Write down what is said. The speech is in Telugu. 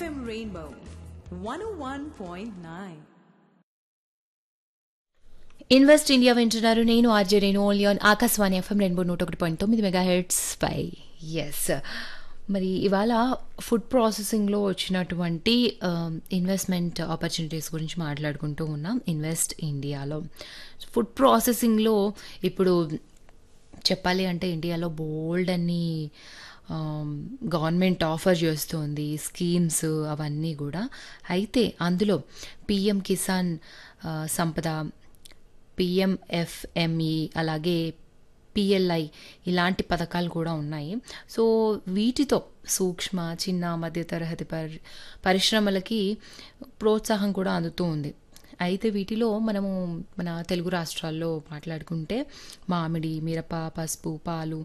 FM Rainbow 101.9. ఇన్వెస్ట్ ఇండియా వింటున్నారు నేను ఆర్జే నేను ఓన్లీ ఆన్ ఆకాశవాణి ఎఫ్ఎం రెండు నూట ఒకటి పాయింట్ తొమ్మిది మెగా హెడ్స్ పై ఎస్ మరి ఇవాళ ఫుడ్ ప్రాసెసింగ్లో వచ్చినటువంటి ఇన్వెస్ట్మెంట్ ఆపర్చునిటీస్ గురించి మాట్లాడుకుంటూ ఉన్నాం ఇన్వెస్ట్ ఇండియాలో ఫుడ్ ప్రాసెసింగ్లో ఇప్పుడు చెప్పాలి అంటే ఇండియాలో బోల్డ్ అన్ని గవర్నమెంట్ ఆఫర్ చేస్తుంది స్కీమ్స్ అవన్నీ కూడా అయితే అందులో పిఎం కిసాన్ ఆ, సంపద పిఎంఎఫ్ఎంఈ అలాగే పిఎల్ఐ ఇలాంటి పథకాలు కూడా ఉన్నాయి సో వీటితో సూక్ష్మ చిన్న మధ్య తరగతి పరి పరిశ్రమలకి ప్రోత్సాహం కూడా అందుతూ ఉంది అయితే వీటిలో మనము మన తెలుగు రాష్ట్రాల్లో మాట్లాడుకుంటే మామిడి మిరప పసుపు పాలు